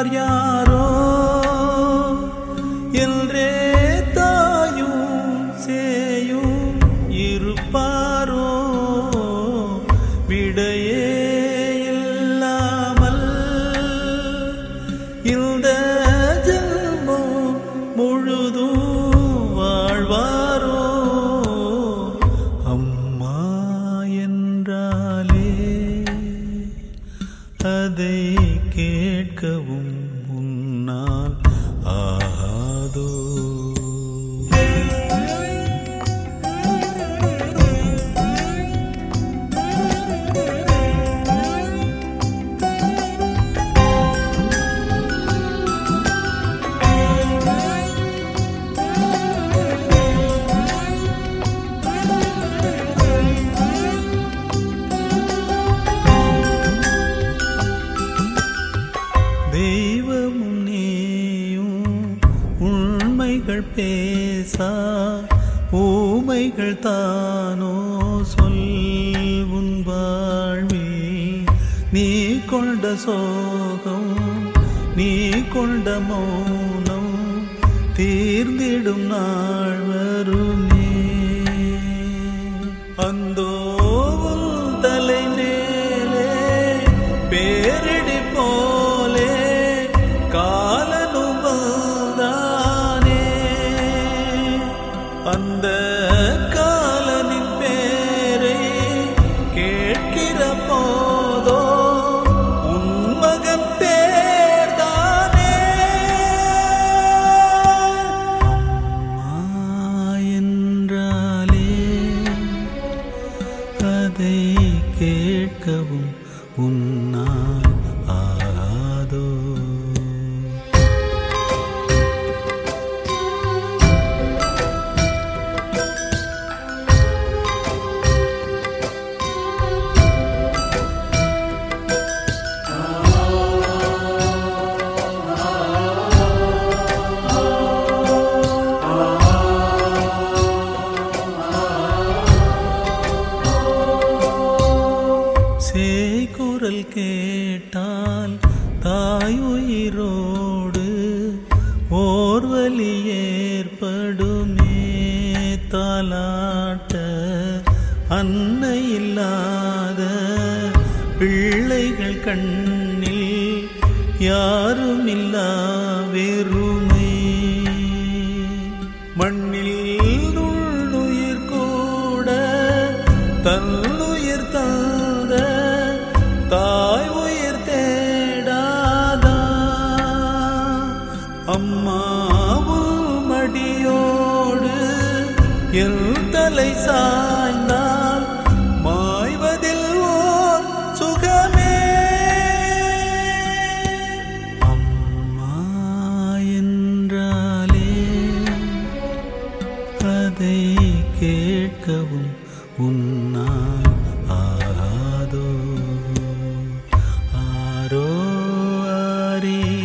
என்றார் யாரோ என்றே தாயும் சேயும் இருப்பாரோ விடையே இல்லாமல் இந்த ஜென்மம் முழுதும் வாழ்வாரோ அம்மா என்றாலே அதை கேட்கவும் முன்னால் ஆகாதோ தெய்வமும் நீயும் உண்மைகள் பேசா ஊமைகள் தானோ சொல் உன் வாழ்வில் நீ கொண்ட சோகம் நீ கொண்ட மௌனம் தீர்ந்திடும் நாள் வருமே அந்தோ உன் தலை மேலே பேரிடி போலே காலனும் வந்தானே அந்த காலனின் பேரை கேட்கிற போதோ உன் மகன் பேர்தானே அம்மா என்றாலே அதை கேட்கவும் உன்னால் ஆகாதோ சேகுரல் கேட்டால் தாய் உயிரோடு ஓர்வலி ஏற்படுமே தாலாட்ட அன்னை இல்லாத பிள்ளைகள் கண்ணில் யாரும் இல்லா வெறுமை மண்ணில் நுண்ணுயிர் கூட தன்னுயிர் தந்த தாய் உயிர் தேடாதா அம்மாவும் மடியோடு என் தலை சாய்ந்தால் மாய்வதில் ஓர் சுகமே அம்மா என்றாலே அதை கேட்கவும் உன்னால் ஆகாதோ ஆரோ ஆரீரோ